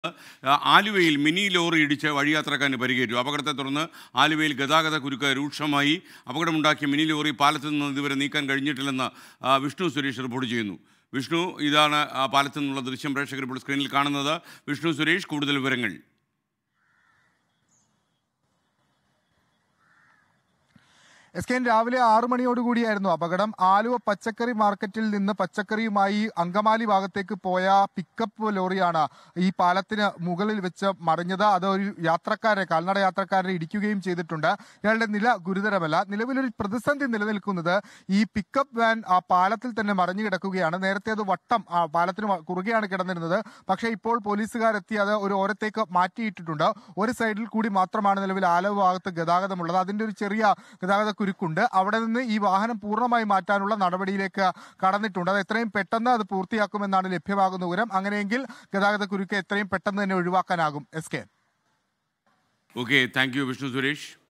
ആ, ആലുവയിൽ mini lorry ഇടിച്ച് വഴിയാത്രക്കാരന് പരിക്കേറ്റു അപകടത്തെ തുടർന്ന് ആലുവയിൽ ഗതാഗത കുരുക്ക് രൂക്ഷമായി അപകടമുണ്ടാക്കിയ മിനി ലോറി പാലത്തിൽ നിന്ന് ഇതുവരെ നീക്കാൻ കഴിഞ്ഞിട്ടില്ലെന്ന് ആ, വിഷ്ണു സുരേഷ് റിപ്പോർട്ട് ചെയ്യുന്നു വിഷ്ണു ഇതാണ് ആ പാലത്തിൽ നിന്നുള്ള ദൃശ്യം പ്രേക്ഷകർ ഇപ്പോൾ സ്ക്രീനിൽ കാണുന്നത് വിഷ്ണു സുരേഷ് കൂടുതൽ വിവരങ്ങൾ എസ് കെ എൻ രാവിലെ ആറു മണിയോടുകൂടിയായിരുന്നു അപകടം ആലുവ പച്ചക്കറി മാർക്കറ്റിൽ നിന്ന് പച്ചക്കറിയുമായി അങ്കമാലി ഭാഗത്തേക്ക് പോയ പിക്കപ്പ് ലോറിയാണ് ഈ പാലത്തിന് മുകളിൽ വെച്ച് മറിഞ്ഞത് അത് ഒരു യാത്രക്കാരെ കാൽനട യാത്രക്കാരെ ഇടിക്കുകയും ചെയ്തിട്ടുണ്ട് ഇയാളുടെ നില ഗുരുതരമല്ല നിലവിലൊരു പ്രതിസന്ധി നിലനിൽക്കുന്നത് ഈ പിക്കപ്പ് വാൻ ആ പാലത്തിൽ തന്നെ മറിഞ്ഞു കിടക്കുകയാണ് നേരത്തെ അത് വട്ടം ആ പാലത്തിന് വ- കുറുകെയാണ് കിടന്നിരുന്നത് പക്ഷേ ഇപ്പോൾ പോലീസുകാരെത്തി അത് ഒരു ഓരത്തേക്ക് മാറ്റിയിട്ടിട്ടുണ്ട് ഒരു സൈഡിൽ കൂടി മാത്രമാണ് നിലവിൽ ആലവ് ഭാഗത്ത് ഗതാഗതമുള്ളത് അതിന്റെ ഒരു ചെറിയ ഗതാഗത കുരുക്കുണ്ട് അവിടെ നിന്ന് ഈ വാഹനം പൂർണ്ണമായി മാറ്റാനുള്ള നടപടിയിലേക്ക് കടന്നിട്ടുണ്ട് അത് എത്രയും പെട്ടെന്ന് അത് പൂർത്തിയാക്കുമെന്നാണ് ലഭ്യമാകുന്ന വിവരം അങ്ങനെയെങ്കിൽ ഗതാഗത കുരുക്ക് എത്രയും പെട്ടെന്ന് തന്നെ ഒഴിവാക്കാനാകും S K okay thank you Vishnu Suresh